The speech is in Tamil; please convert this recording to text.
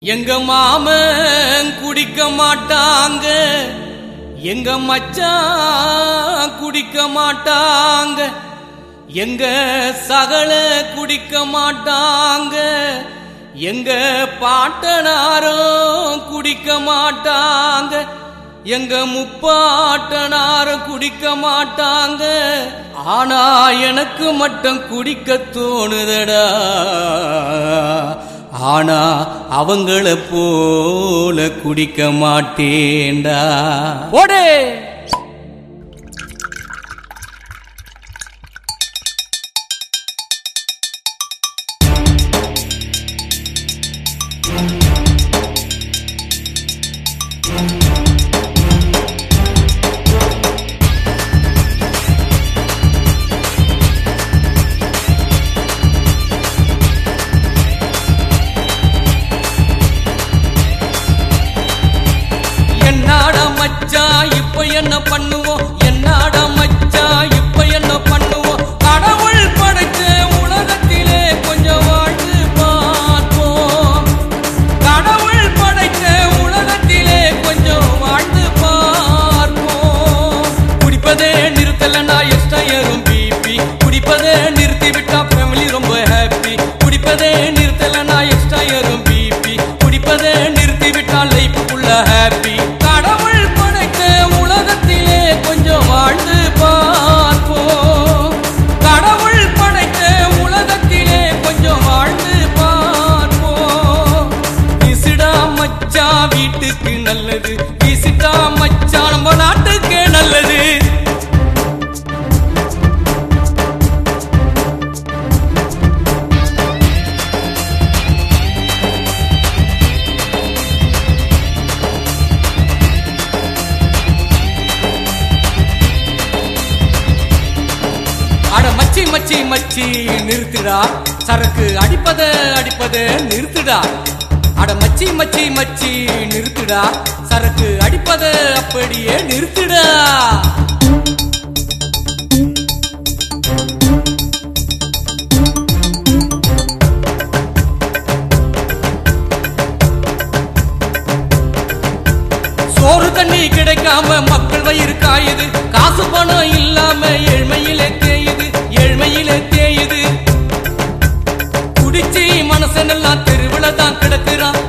எங்க மாமன் குடிக்க மாட்டாங்க எங்க மச்சான் குடிக்க மாட்டாங்க எங்க சகல குடிக்க மாட்டாங்க எங்க பாட்டனாரும் குடிக்க மாட்டாங்க எங்க முப்பாட்டனாரும் குடிக்க மாட்டாங்க ஆனா எனக்கு மட்டும் குடிக்க தோணுதடா ஆனா அவங்கள போல குடிக்க மாட்டேன்டா ஓடே என்னடா மச்சான் இப்ப என்ன பண்ணுவோம் என்னடா மச்சான் இப்ப என்ன பண்ணுவோம் கடவுள் படைச்ச உலகத்திலே கொஞ்சம் வாழ்ந்து பார்ப்போம் கடவுள் படைச்ச உலகத்திலே கொஞ்சம் வாழ்ந்து பார்ப்போம் குடிப்பதே நிறுத்தலன்னா எக்ஸ்ட்ரா ஏறும் பிபி குடிப்பதே நிறுத்தி விட்டா ஃபேமிலி ரொம்ப ஹாப்பி குடிப்பதே நிறுத்தலன்னா எக்ஸ்ட்ரா ஏறும் பிபி குடிப்பதே நிறுத்தி விட்டா லைஃப் ஃபுல்ல ஹாப்பி கடவுள் படைத்த உலகத்திலே கொஞ்சம் வாழ்ந்து பார்ப்போம் கடவுள் படைத்த உலகத்திலே கொஞ்சம் வாழ்ந்து பார்ப்போம் விசிடா மச்சான் வீட்டுக்கு நல்லது விசிட்டா மச்சான் நம்ம நாட்டுக்கே நல்லது அட மச்சி மச்சி மச்சி நிறுத்துடா சரக்கு அடிப்பத அடிப்பத நிறுத்துடா அட மச்சி மச்சி மச்சி நிறுத்துடா சரக்கு அடிப்பத அப்படியே நிறுத்துடா சோறு தண்ணி கிடைக்காம மக்கள் வயிறு காயுது காசு பணம் இல்லாம ஏழ்மையிலே தேயுது ஏழ்மையிலே தேயுது குடிச்சி மனசனெல்லாம் தெருவுல தான் கிடக்குறான்